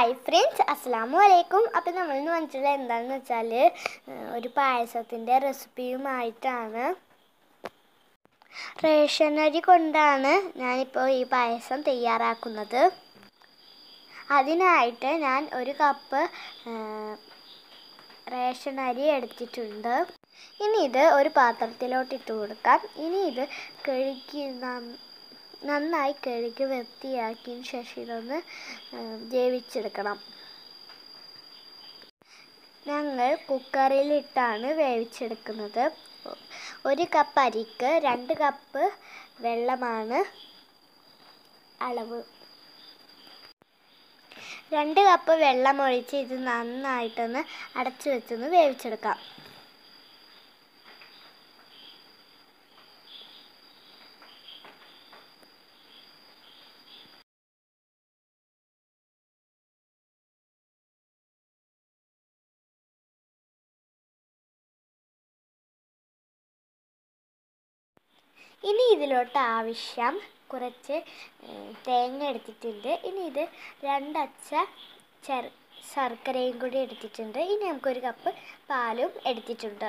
hi friends അസ്സാമു അലൈക്കും അപ്പം നമ്മൾ ഇന്ന് വന്നിട്ടുള്ളത് എന്താണെന്ന് വെച്ചാൽ ഒരു പായസത്തിൻ്റെ റെസിപ്പിയുമായിട്ടാണ് റേഷൻ അരി കൊണ്ടാണ് ഞാനിപ്പോൾ ഈ പായസം തയ്യാറാക്കുന്നത് അതിനായിട്ട് ഞാൻ ഒരു കപ്പ് റേഷൻ അരി എടുത്തിട്ടുണ്ട് ഇനി ഇത് ഒരു പാത്രത്തിലോട്ട് ഇട്ട് കൊടുക്കാം ഇനി ഇത് കഴുകി നന്ന- നന്നായി കഴുകി വൃത്തിയാക്കിയതിന് ശേഷം ഇതൊന്ന് വേവിച്ചെടുക്കണം ഞങ്ങൾ കുക്കറിലിട്ടാണ് വേവിച്ചെടുക്കുന്നത് ഒരു കപ്പ് അരിക്ക് രണ്ട് കപ്പ് വെള്ളമാണ് അളവ് രണ്ട് കപ്പ് വെള്ളം ഒഴിച്ച് ഇത് നന്നായിട്ടൊന്ന് അടച്ചു വെച്ചൊന്ന് വേവിച്ചെടുക്കാം ഇനി ഇതിലോട്ട് ആവശ്യം കുറച്ച് ഏഹ്, തേങ്ങ എടുത്തിട്ടുണ്ട് ഇനി ഇത് രണ്ടച്ച ചെറു ശർക്കരയും കൂടി എടുത്തിട്ടുണ്ട് ഇനി നമുക്കൊരു കപ്പ് പാലും എടുത്തിട്ടുണ്ട്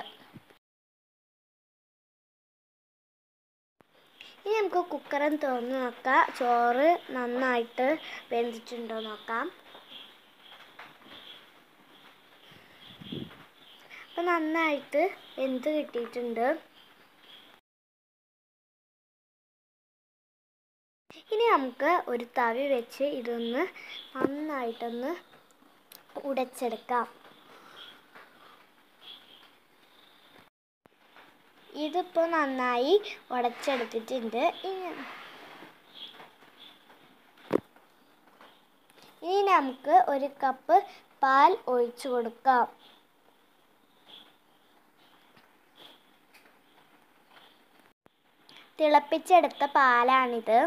ഇനി നമുക്ക് കുക്കറും തുറന്ന് നോക്കാം ചോറ് നന്നായിട്ട് വെന്തിട്ടുണ്ടോ നോക്കാം അപ്പം നന്നായിട്ട് വെന്ത് കിട്ടിയിട്ടുണ്ട് ഇനി നമുക്ക് ഒരു തവി വെച്ച് ഇതൊന്ന് നന്നായിട്ടൊന്ന് ഉടച്ചെടുക്കാം ഇതിപ്പോൾ നന്നായി ഉടച്ചെടുത്തിട്ടുണ്ട് ഇനി ഇനി നമുക്ക് ഒരു കപ്പ് പാൽ ഒഴിച്ചു കൊടുക്കാം തിളപ്പിച്ചെടുത്ത പാലാണിത്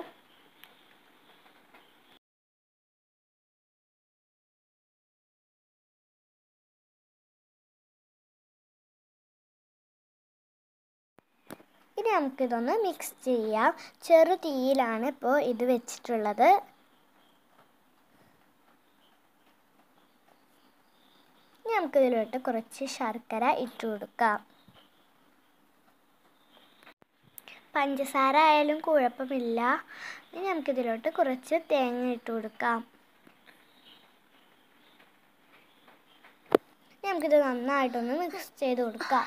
ഇനി നമുക്കിതൊന്ന് മിക്സ് ചെയ്യാം ചെറു തീയിലാണ് ഇപ്പോൾ ഇത് വെച്ചിട്ടുള്ളത് ഇനി നമുക്കിതിലോട്ട് കുറച്ച് ശർക്കര ഇട്ട് കൊടുക്കാം പഞ്ചസാര ആയാലും കുഴപ്പമില്ല ഇനി നമുക്കിതിലോട്ട് കുറച്ച് തേങ്ങ ഇട്ട് കൊടുക്കാം ഇനി നമുക്കിത് നന്നായിട്ടൊന്ന് മിക്സ് ചെയ്ത് കൊടുക്കാം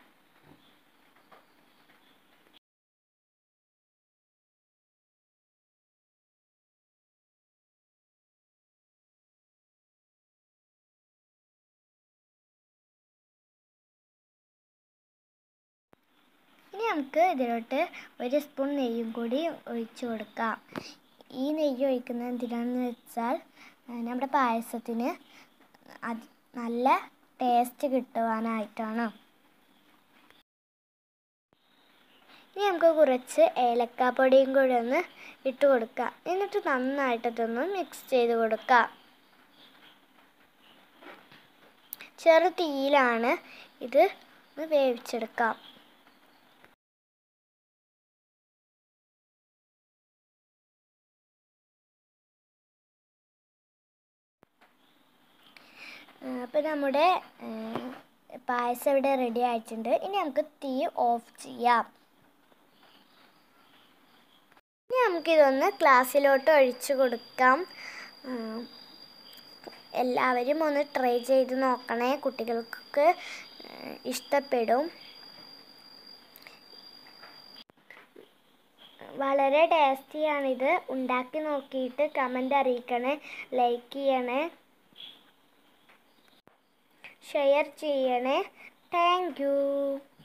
ഇനി നമുക്ക് ഇതിലോട്ട് ഒരു സ്പൂൺ നെയ്യും കൂടി ഒഴിച്ചു കൊടുക്കാം ഈ നെയ്യ് ഒഴിക്കുന്നത് എന്തിനാണെന്ന് വെച്ചാൽ ആ, നമ്മുടെ പായസത്തിന് അത് നല്ല ടേസ്റ്റ് കിട്ടുവാനായിട്ടാണ് ഇനി നമുക്ക് കുറച്ച് ഏലക്കാപ്പൊടിയും കൂടി ഒന്ന് ഇട്ട് കൊടുക്കാം എന്നിട്ട് നന്നായിട്ട് ഇതൊന്ന് മിക്സ് ചെയ്ത് കൊടുക്കാം ചെറു തീയിലാണ് ഇത് ഒന്ന് വേവിച്ചെടുക്കാം അപ്പോൾ നമ്മുടെ ഏഹ്, പായസം ഇവിടെ റെഡി ആയിട്ടുണ്ട് ഇനി നമുക്ക് തീ ഓഫ് ചെയ്യാം ഇനി നമുക്കിതൊന്ന് ക്ലാസ്സിലോട്ട് ഒഴിച്ചു കൊടുക്കാം ഉം, എല്ലാവരും ഒന്ന് ട്രൈ ചെയ്ത് നോക്കണേ കുട്ടികൾക്കൊക്കെ ഏഹ്, ഇഷ്ടപ്പെടും വളരെ ടേസ്റ്റിയാണിത് ഉണ്ടാക്കി നോക്കിയിട്ട് കമൻ്റ് അറിയിക്കണേ ലൈക്ക് ചെയ്യണേ ഷെയർ ചെയ്യണേ താങ്ക് യു